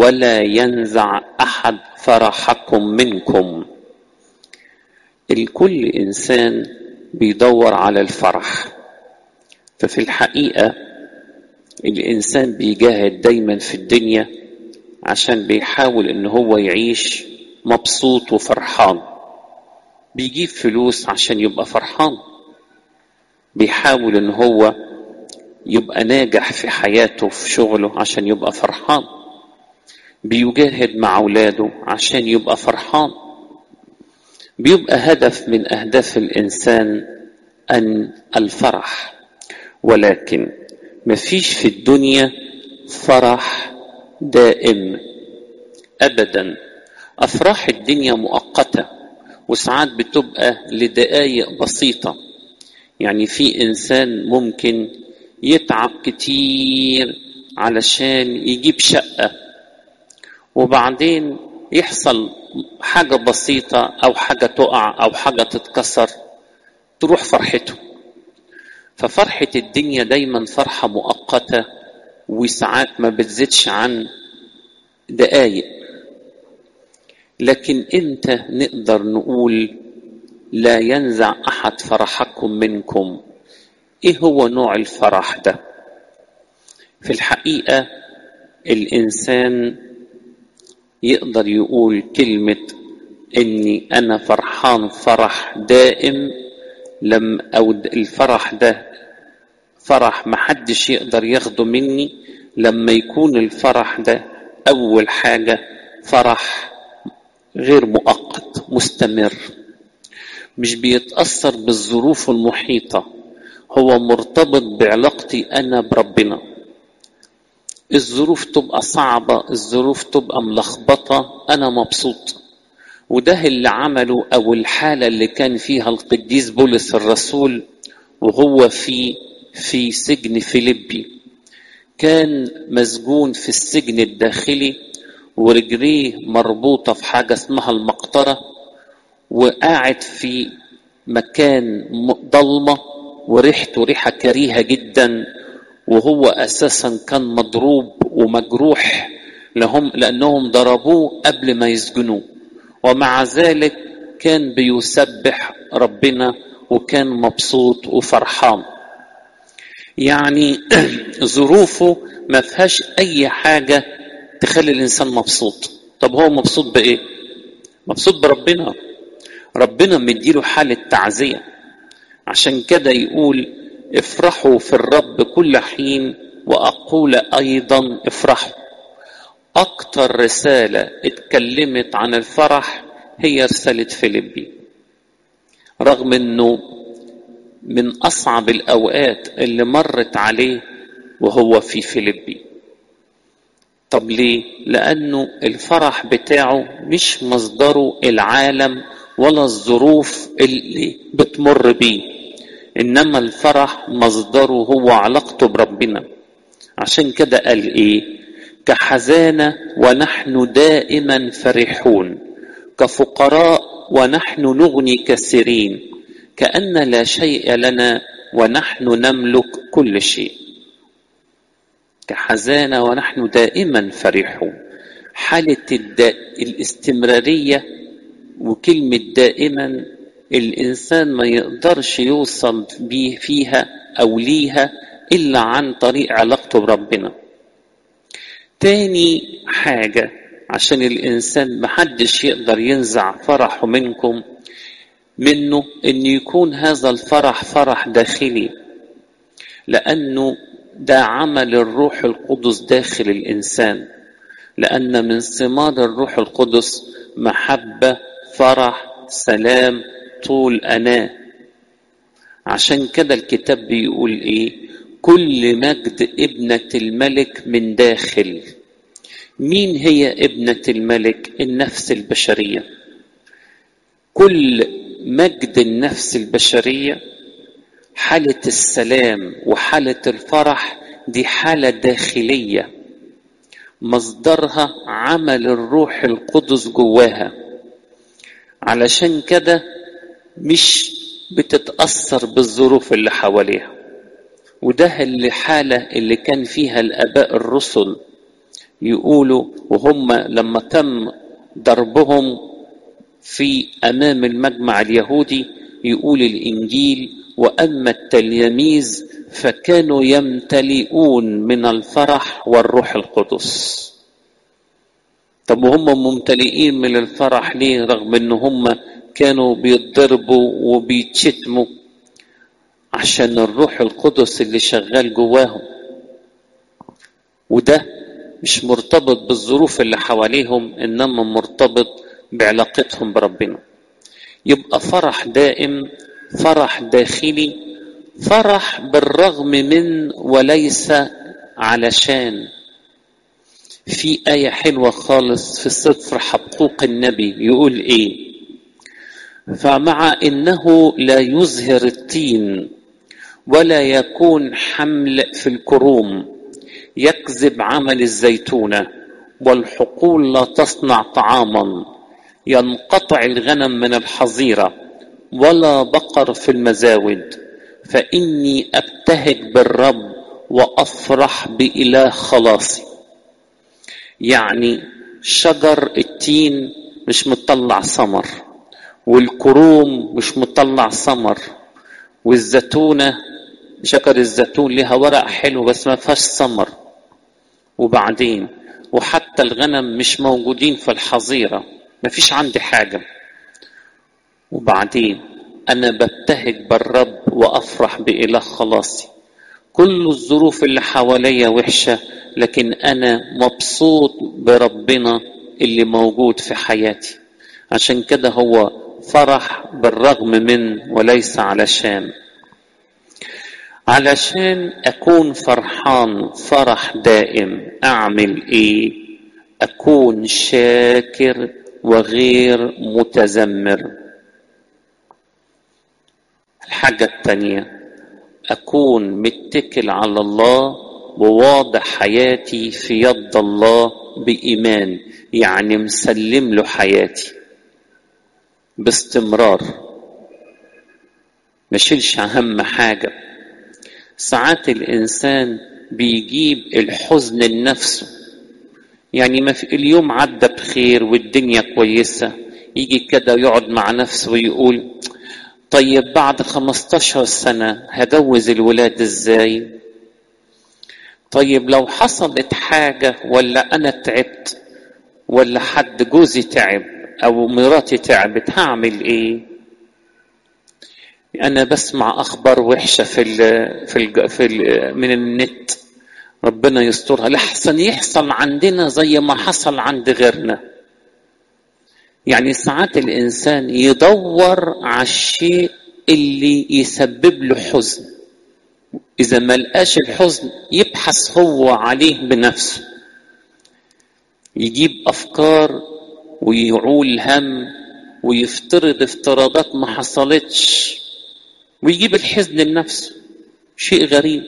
ولا ينزع احد فرحكم منكم الكل انسان بيدور على الفرح ففي الحقيقه الانسان بيجاهد دايما في الدنيا عشان بيحاول ان هو يعيش مبسوط وفرحان بيجيب فلوس عشان يبقى فرحان بيحاول ان هو يبقى ناجح في حياته في شغله عشان يبقى فرحان بيجاهد مع اولاده عشان يبقى فرحان بيبقى هدف من اهداف الانسان ان الفرح ولكن مفيش في الدنيا فرح دائم ابدا افراح الدنيا مؤقته وساعات بتبقى لدقايق بسيطه يعني في انسان ممكن يتعب كتير علشان يجيب شقه وبعدين يحصل حاجه بسيطه او حاجه تقع او حاجه تتكسر تروح فرحته ففرحه الدنيا دايما فرحه مؤقته وساعات ما بتزيدش عن دقايق لكن امتى نقدر نقول لا ينزع احد فرحكم منكم ايه هو نوع الفرح ده في الحقيقه الانسان يقدر يقول كلمه اني انا فرحان فرح دائم لم او الفرح ده فرح محدش يقدر ياخده مني لما يكون الفرح ده اول حاجه فرح غير مؤقت مستمر مش بيتاثر بالظروف المحيطه هو مرتبط بعلاقتي انا بربنا الظروف تبقى صعبه الظروف تبقى ملخبطه انا مبسوط وده اللي عمله او الحاله اللي كان فيها القديس بولس الرسول وهو في في سجن فيليبي كان مسجون في السجن الداخلي ورجليه مربوطة في حاجة اسمها المقطرة وقاعد في مكان ضلمة وريحته ريحة كريهة جدا وهو أساسا كان مضروب ومجروح لهم لأنهم ضربوه قبل ما يسجنوه ومع ذلك كان بيسبح ربنا وكان مبسوط وفرحان يعني ظروفه ما فيهاش اي حاجه تخلي الانسان مبسوط طب هو مبسوط بايه مبسوط بربنا ربنا مديله حاله تعزيه عشان كده يقول افرحوا في الرب كل حين واقول ايضا افرحوا اكتر رساله اتكلمت عن الفرح هي رساله فيليبي رغم انه من اصعب الاوقات اللي مرت عليه وهو في فيليبي طب ليه لانه الفرح بتاعه مش مصدره العالم ولا الظروف اللي بتمر بيه انما الفرح مصدره هو علاقته بربنا عشان كده قال ايه كحزانه ونحن دائما فرحون كفقراء ونحن نغني كثيرين كأن لا شيء لنا ونحن نملك كل شيء كحزانة ونحن دائما فرحون حالة الدا... الاستمرارية وكلمة دائما الإنسان ما يقدرش يوصل بيه فيها أو ليها إلا عن طريق علاقته بربنا تاني حاجة عشان الإنسان محدش يقدر ينزع فرحه منكم منه ان يكون هذا الفرح فرح داخلي لانه ده عمل الروح القدس داخل الانسان لان من ثمار الروح القدس محبه فرح سلام طول اناه عشان كده الكتاب بيقول ايه كل مجد ابنه الملك من داخل مين هي ابنه الملك النفس البشريه كل مجد النفس البشريه حاله السلام وحاله الفرح دي حاله داخليه مصدرها عمل الروح القدس جواها علشان كده مش بتتاثر بالظروف اللي حواليها وده اللي حاله اللي كان فيها الاباء الرسل يقولوا وهم لما تم ضربهم في امام المجمع اليهودي يقول الانجيل واما التلاميذ فكانوا يمتلئون من الفرح والروح القدس طب وهم ممتلئين من الفرح ليه رغم ان هم كانوا بيتضربوا وبيتشتموا عشان الروح القدس اللي شغال جواهم وده مش مرتبط بالظروف اللي حواليهم انما مرتبط بعلاقتهم بربنا يبقى فرح دائم فرح داخلي فرح بالرغم من وليس علشان في آية حلوة خالص في سفر حقوق النبي يقول إيه فمع إنه لا يزهر التين ولا يكون حمل في الكروم يكذب عمل الزيتونة والحقول لا تصنع طعاما ينقطع الغنم من الحظيرة ولا بقر في المزاود فإني أبتهج بالرب وأفرح بإله خلاصي يعني شجر التين مش مطلع ثمر والكروم مش مطلع ثمر والزيتونة شجر الزيتون لها ورق حلو بس ما فيهاش ثمر وبعدين وحتى الغنم مش موجودين في الحظيرة ما فيش عندي حاجة وبعدين أنا ببتهج بالرب وأفرح بإله خلاصي كل الظروف اللي حواليا وحشة لكن أنا مبسوط بربنا اللي موجود في حياتي عشان كده هو فرح بالرغم من وليس علشان علشان أكون فرحان فرح دائم أعمل إيه أكون شاكر وغير متذمر الحاجة التانية أكون متكل على الله وواضع حياتي في يد الله بإيمان يعني مسلم له حياتي باستمرار مشيلش أهم حاجة ساعات الإنسان بيجيب الحزن لنفسه يعني ما في اليوم عدى بخير والدنيا كويسة يجي كده يقعد مع نفسه ويقول طيب بعد 15 سنة هجوز الولاد ازاي طيب لو حصلت حاجة ولا أنا تعبت ولا حد جوزي تعب أو مراتي تعبت هعمل إيه أنا بسمع أخبار وحشة في ال في ال في ال من النت ربنا يسترها لحسن يحصل عندنا زي ما حصل عند غيرنا يعني ساعات الإنسان يدور على الشيء اللي يسبب له حزن إذا ما لقاش الحزن يبحث هو عليه بنفسه يجيب أفكار ويعول هم ويفترض افتراضات ما حصلتش ويجيب الحزن لنفسه شيء غريب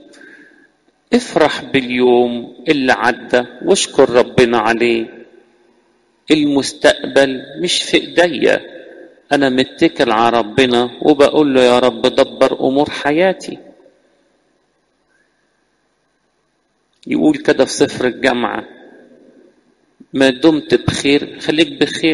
افرح باليوم اللي عدى واشكر ربنا عليه المستقبل مش في ايديا انا متكل على ربنا وبقول له يا رب دبر امور حياتي يقول كده في سفر الجامعة ما دمت بخير خليك بخير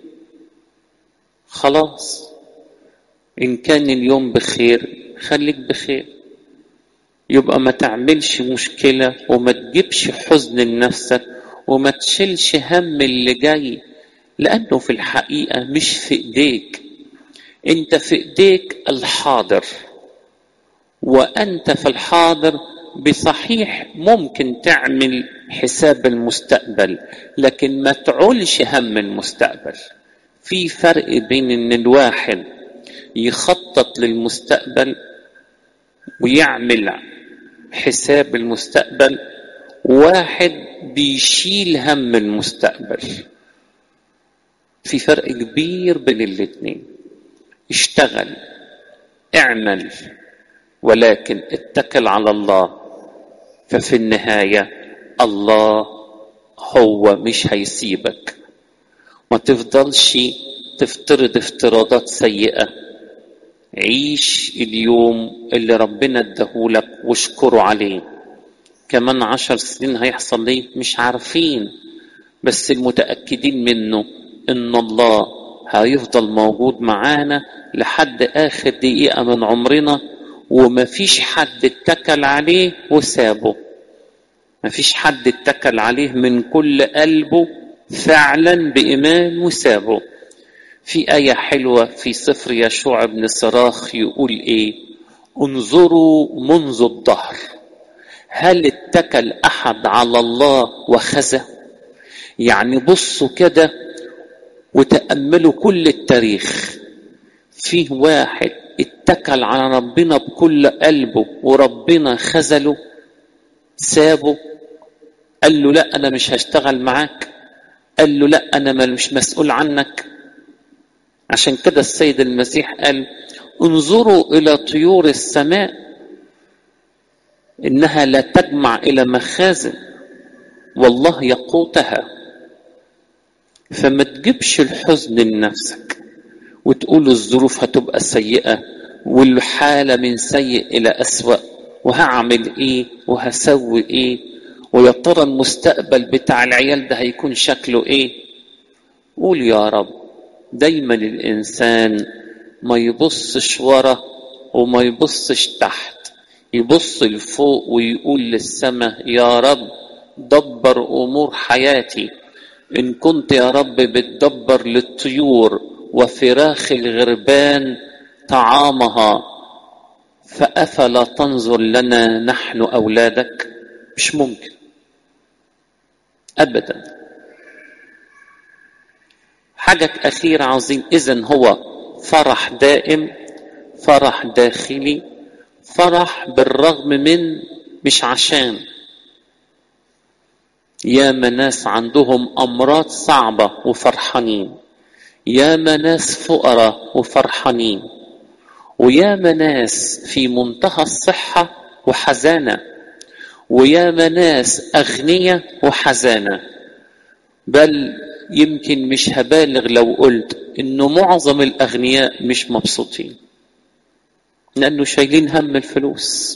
خلاص إن كان اليوم بخير خليك بخير يبقى ما تعملش مشكلة وما تجيبش حزن لنفسك وما تشيلش هم اللي جاي لأنه في الحقيقة مش في إيديك أنت في إيديك الحاضر وأنت في الحاضر بصحيح ممكن تعمل حساب المستقبل لكن ما تعولش هم المستقبل في فرق بين ان الواحد يخطط للمستقبل ويعمل حساب المستقبل واحد بيشيل هم المستقبل في فرق كبير بين الاتنين اشتغل اعمل ولكن اتكل على الله ففي النهاية الله هو مش هيسيبك ما تفضلش تفترض افتراضات سيئة عيش اليوم اللي ربنا اداهولك واشكره عليه كمان عشر سنين هيحصل ليه مش عارفين بس المتأكدين منه ان الله هيفضل موجود معانا لحد اخر دقيقة من عمرنا ومفيش حد اتكل عليه وسابه مفيش حد اتكل عليه من كل قلبه فعلا بإيمان وسابه في آية حلوة في سفر يشوع بن صراخ يقول إيه انظروا منذ الظهر هل اتكل أحد على الله وخزى يعني بصوا كده وتأملوا كل التاريخ فيه واحد اتكل على ربنا بكل قلبه وربنا خذله سابه قال له لا انا مش هشتغل معاك قال له لا انا مش مسؤول عنك عشان كده السيد المسيح قال انظروا الى طيور السماء انها لا تجمع الى مخازن والله يقوتها فما تجيبش الحزن لنفسك وتقول الظروف هتبقى سيئة والحالة من سيء إلى أسوأ وهعمل إيه وهسوي إيه ويا ترى المستقبل بتاع العيال ده هيكون شكله إيه قول يا رب دايما الإنسان ما يبصش ورا وما يبصش تحت يبص لفوق ويقول للسماء يا رب دبر أمور حياتي إن كنت يا رب بتدبر للطيور وفراخ الغربان طعامها فأفلا تنظر لنا نحن أولادك مش ممكن أبدا حاجة أخيرة عظيم إذن هو فرح دائم فرح داخلي فرح بالرغم من مش عشان ياما ناس عندهم أمراض صعبة وفرحانين ياما ناس فقراء وفرحانين وياما ناس في منتهى الصحة وحزانة وياما ناس أغنية وحزانة بل يمكن مش هبالغ لو قلت إنه معظم الأغنياء مش مبسوطين لأنه شايلين هم الفلوس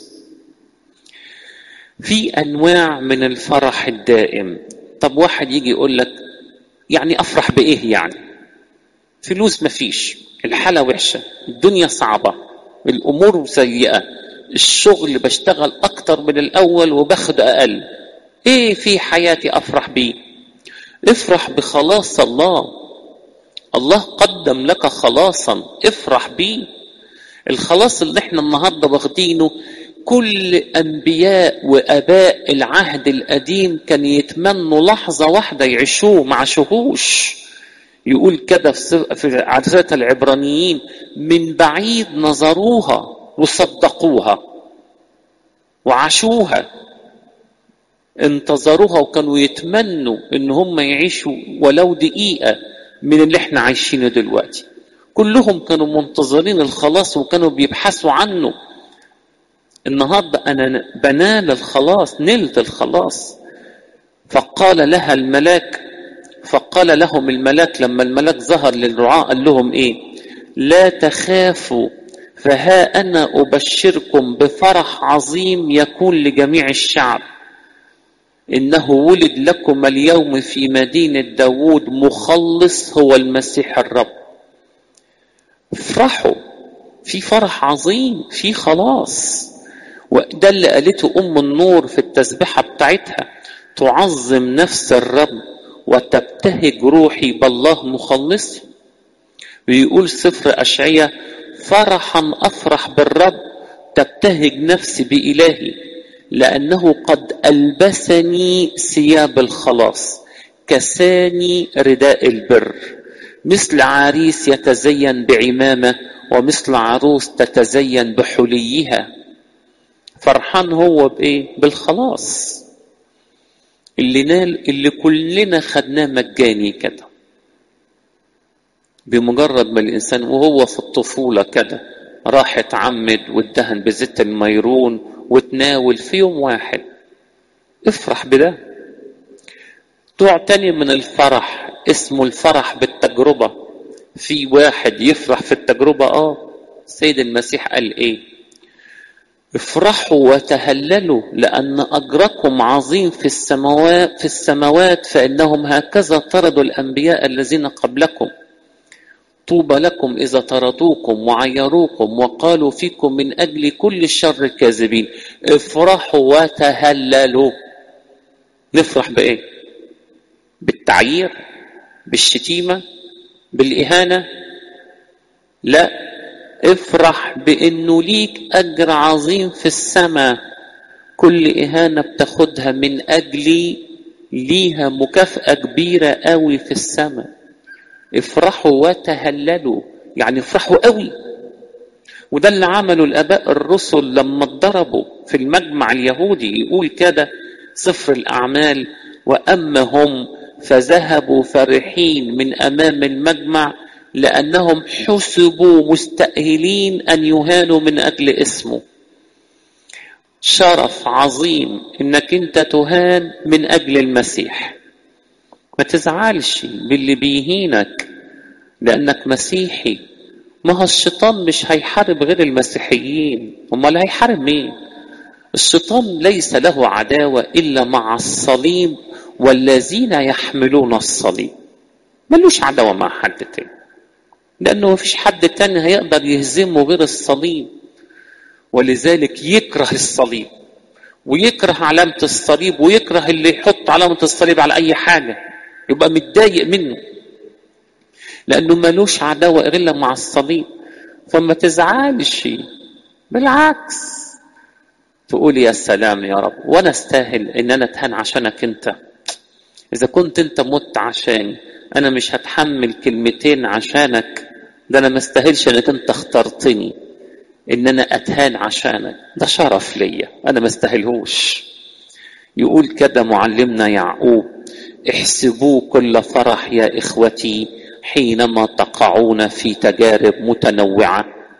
في أنواع من الفرح الدائم طب واحد يجي يقول لك يعني أفرح بإيه يعني فلوس مفيش الحالة وحشة الدنيا صعبة الأمور سيئة الشغل بشتغل أكتر من الأول وباخد أقل إيه في حياتي أفرح بيه افرح بخلاص الله الله قدم لك خلاصا افرح بيه الخلاص اللي احنا النهاردة واخدينه كل أنبياء وأباء العهد القديم كان يتمنوا لحظة واحدة يعيشوه ما عاشوهوش يقول كده في عدسات العبرانيين من بعيد نظروها وصدقوها وعاشوها انتظروها وكانوا يتمنوا ان هم يعيشوا ولو دقيقة من اللي احنا عايشينه دلوقتي كلهم كانوا منتظرين الخلاص وكانوا بيبحثوا عنه النهاردة أنا بنال الخلاص نلت الخلاص فقال لها الملاك فقال لهم الملاك لما الملاك ظهر للرعاة قال لهم ايه لا تخافوا فها انا ابشركم بفرح عظيم يكون لجميع الشعب انه ولد لكم اليوم في مدينه داوود مخلص هو المسيح الرب افرحوا في فرح عظيم في خلاص وده اللي قالته ام النور في التسبيحه بتاعتها تعظم نفس الرب وتبتهج روحي بالله مخلصي ويقول سفر أشعية فرحا أفرح بالرب تبتهج نفسي بإلهي لأنه قد ألبسني ثياب الخلاص كساني رداء البر مثل عريس يتزين بعمامة ومثل عروس تتزين بحليها فرحان هو بإيه؟ بالخلاص اللي نال اللي كلنا خدناه مجاني كده بمجرد ما الانسان وهو في الطفوله كده راح اتعمد واتدهن بزيت الميرون وتناول في يوم واحد افرح بده نوع تاني من الفرح اسمه الفرح بالتجربة في واحد يفرح في التجربة اه سيد المسيح قال ايه افرحوا وتهللوا لأن أجركم عظيم في السماوات في السماوات فإنهم هكذا طردوا الأنبياء الذين قبلكم طوبى لكم إذا طردوكم وعيروكم وقالوا فيكم من أجل كل الشر الكاذبين افرحوا وتهللوا نفرح بإيه؟ بالتعيير بالشتيمة بالإهانة لا افرح بانه ليك اجر عظيم في السماء كل اهانه بتاخدها من اجلي ليها مكافاه كبيره قوي في السماء افرحوا وتهللوا يعني افرحوا قوي وده اللي عمله الاباء الرسل لما اتضربوا في المجمع اليهودي يقول كده سفر الاعمال واما هم فذهبوا فرحين من امام المجمع لأنهم حسبوا مستأهلين أن يهانوا من أجل اسمه شرف عظيم إنك أنت تهان من أجل المسيح ما تزعلش باللي بيهينك لأنك مسيحي ما هو الشيطان مش هيحارب غير المسيحيين امال هيحارب مين الشيطان ليس له عداوة إلا مع الصليب والذين يحملون الصليب ملوش عداوة مع حد تاني لأنه مفيش حد تاني هيقدر يهزمه غير الصليب ولذلك يكره الصليب ويكره علامة الصليب ويكره اللي يحط علامة الصليب على أي حاجة يبقى متضايق منه لأنه ملوش عداوة إلا مع الصليب فما تزعلش بالعكس تقول يا سلام يا رب وانا استاهل ان انا اتهان عشانك انت اذا كنت انت مت عشاني انا مش هتحمل كلمتين عشانك ده انا ما استاهلش انك انت اخترتني ان انا اتهان عشانك ده شرف ليا انا ما استاهلهوش يقول كده معلمنا يعقوب احسبوا كل فرح يا اخوتي حينما تقعون في تجارب متنوعه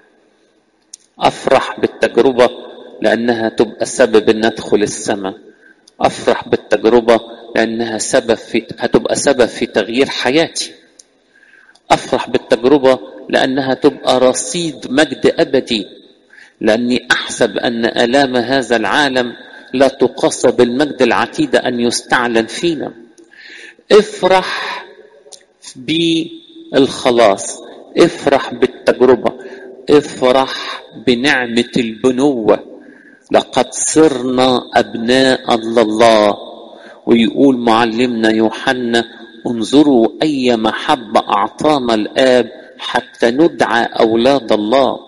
افرح بالتجربه لانها تبقى سبب ان ادخل السماء افرح بالتجربه لانها سبب في هتبقى سبب في تغيير حياتي افرح بالتجربه لانها تبقى رصيد مجد ابدي لاني احسب ان الام هذا العالم لا تقاس بالمجد العتيد ان يستعلن فينا افرح بالخلاص افرح بالتجربه افرح بنعمه البنوه لقد صرنا ابناء الله ويقول معلمنا يوحنا انظروا اي محبه اعطانا الاب حتى ندعى اولاد الله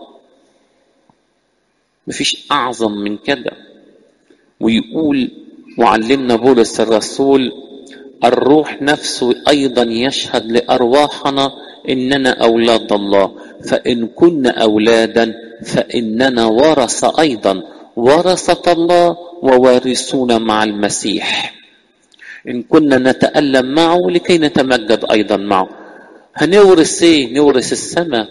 مفيش اعظم من كده ويقول معلمنا بولس الرسول الروح نفسه ايضا يشهد لارواحنا اننا اولاد الله فان كنا اولادا فاننا ورثه ايضا ورثه الله ووارثون مع المسيح ان كنا نتالم معه لكي نتمجد ايضا معه هنورث ايه نورث السماء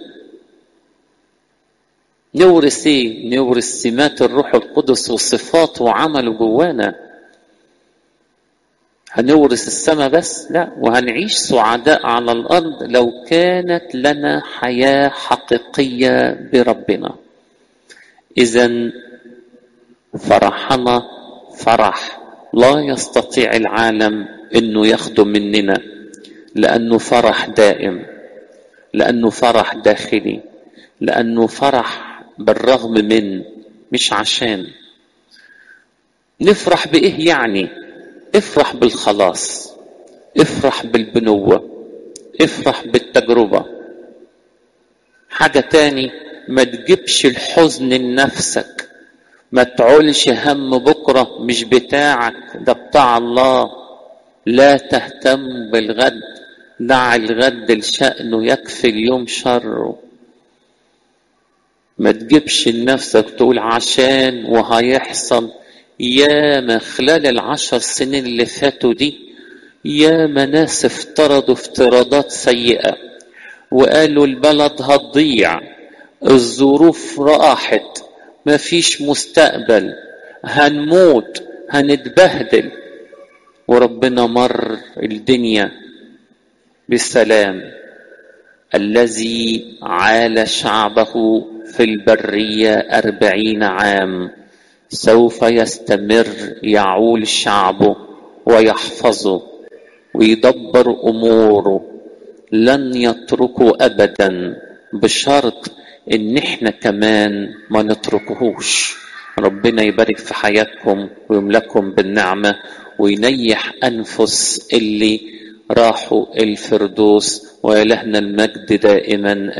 نورث ايه نورث سمات الروح القدس وصفاته وعمله جوانا هنورث السماء بس لا وهنعيش سعداء على الارض لو كانت لنا حياه حقيقيه بربنا اذا فرحنا فرح لا يستطيع العالم انه ياخده مننا لانه فرح دائم لانه فرح داخلي لانه فرح بالرغم من مش عشان نفرح بايه يعني افرح بالخلاص افرح بالبنوة افرح بالتجربة حاجة تاني ما تجيبش الحزن لنفسك ما تعولش هم بكرة مش بتاعك ده بتاع الله لا تهتم بالغد دع الغد لشأنه يكفي اليوم شره ما تجيبش لنفسك تقول عشان وهيحصل ياما خلال العشر سنين اللي فاتوا دي ياما ناس افترضوا افتراضات سيئة وقالوا البلد هتضيع الظروف راحت مفيش مستقبل هنموت هنتبهدل وربنا مر الدنيا بالسلام الذي عال شعبه في البرية أربعين عام سوف يستمر يعول شعبه ويحفظه ويدبر اموره لن يتركوا ابدا بشرط ان احنا كمان ما نتركهوش ربنا يبارك في حياتكم ويملككم بالنعمه وينيح انفس اللي راحوا الفردوس ويلهنا المجد دائما